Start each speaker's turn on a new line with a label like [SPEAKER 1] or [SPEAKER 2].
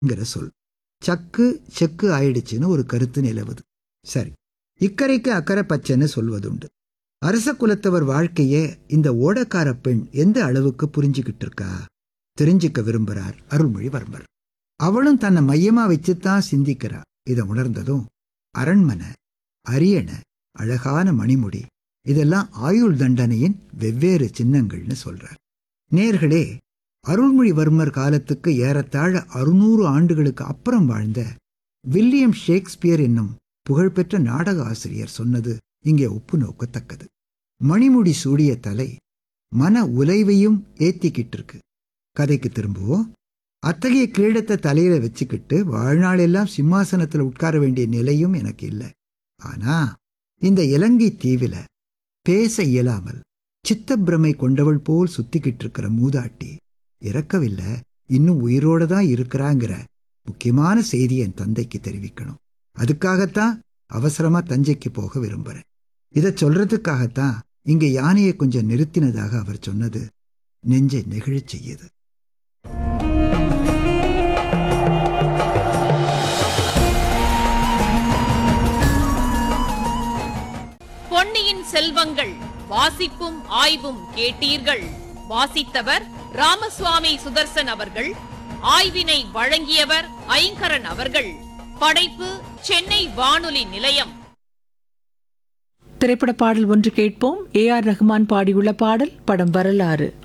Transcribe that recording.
[SPEAKER 1] ங்கிற சொல் சக்கு செக்கு ஆயிடுச்சுன்னு ஒரு கருத்து நிலவுது சரி இக்கரைக்கு அக்கறை பச்சைன்னு சொல்வதுண்டு அரச குலத்தவர் வாழ்க்கையே இந்த ஓடக்கார பெண் எந்த அளவுக்கு புரிஞ்சுக்கிட்டு இருக்கா தெரிஞ்சுக்க விரும்புறார் அருள்மொழிவர்மர் அவளும் தன்னை மையமா வச்சுத்தான் சிந்திக்கிறா இதை உணர்ந்ததும் அரண்மனை அரியணை அழகான மணிமுடி இதெல்லாம் ஆயுள் தண்டனையின் வெவ்வேறு சின்னங்கள்னு சொல்றார் நேர்களே அருள்மொழிவர்மர் காலத்துக்கு ஏறத்தாழ அறுநூறு ஆண்டுகளுக்கு அப்புறம் வாழ்ந்த வில்லியம் ஷேக்ஸ்பியர் என்னும் புகழ்பெற்ற நாடக ஆசிரியர் சொன்னது இங்கே ஒப்பு நோக்கத்தக்கது மணிமுடி சூடிய தலை மன உலைவையும் ஏத்திக்கிட்டு இருக்கு கதைக்கு திரும்புவோம் அத்தகைய கிரீடத்தை தலையில வச்சுக்கிட்டு வாழ்நாளெல்லாம் சிம்மாசனத்துல உட்கார வேண்டிய நிலையும் எனக்கு இல்லை ஆனா இந்த இலங்கை தீவில பேச இயலாமல் சித்தப்பிரமை கொண்டவள் போல் சுத்திக்கிட்டு இருக்கிற மூதாட்டி இறக்கவில்லை இன்னும் உயிரோட தான் இருக்கிறாங்கிற முக்கியமான செய்தி என் தந்தைக்கு தெரிவிக்கணும் அதுக்காகத்தான் அவசரமா தஞ்சைக்கு போக விரும்புறேன் இதை சொல்றதுக்காகத்தான் இங்க யானையை கொஞ்சம் நிறுத்தினதாக அவர் சொன்னது நெஞ்சை நெகிழச் செய்யுது
[SPEAKER 2] பொன்னியின் செல்வங்கள் வாசிப்பும் ஆய்வும் கேட்டீர்கள் வாசித்தவர் ராமசுவாமி சுதர்சன் அவர்கள் ஆய்வினை வழங்கியவர் ஐங்கரன் அவர்கள் படைப்பு சென்னை வானொலி நிலையம்
[SPEAKER 3] திரைப்பட பாடல் ஒன்று கேட்போம் ஏ ஆர் ரஹ்மான் பாடியுள்ள பாடல் படம் வரலாறு